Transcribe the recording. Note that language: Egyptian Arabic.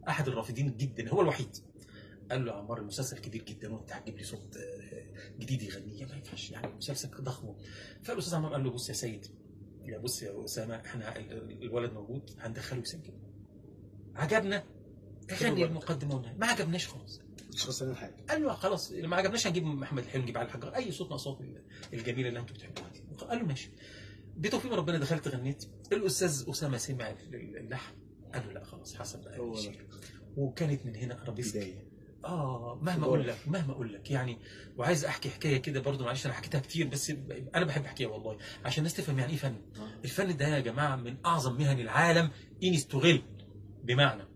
احد الرافضين جدا هو الوحيد قال له يا عمار المسلسل كبير جدا وانت هتجيب لي صوت آه، جديد يغنيه ما ينفعش يعني مسلسل ضخم فالاستاذ عمار قال له بص يا سيد يا بص يا اسامه احنا ال- ال- الولد موجود هندخله يسجل عجبنا غني المقدمه والنهايه ما عجبناش خلاص مش خسران حاجه قال له خلاص ما عجبناش هنجيب محمد الحلو نجيب علي الحجار اي صوت من الاصوات الجميله اللي انتم بتحبوها دي قال له ماشي بتوفيق من ربنا دخلت غنيت الاستاذ اسامه سمع اللحن قال له لا خلاص حسن بقى هو ده. يشيل. وكانت من هنا ارابيسك بدايه اه مهما اقول لك مهما اقول لك يعني وعايز احكي حكايه كده برضو معلش انا حكيتها كتير بس انا بحب احكيها والله عشان الناس تفهم يعني ايه فن الفن ده يا جماعه من اعظم مهن العالم ان استغل بمعنى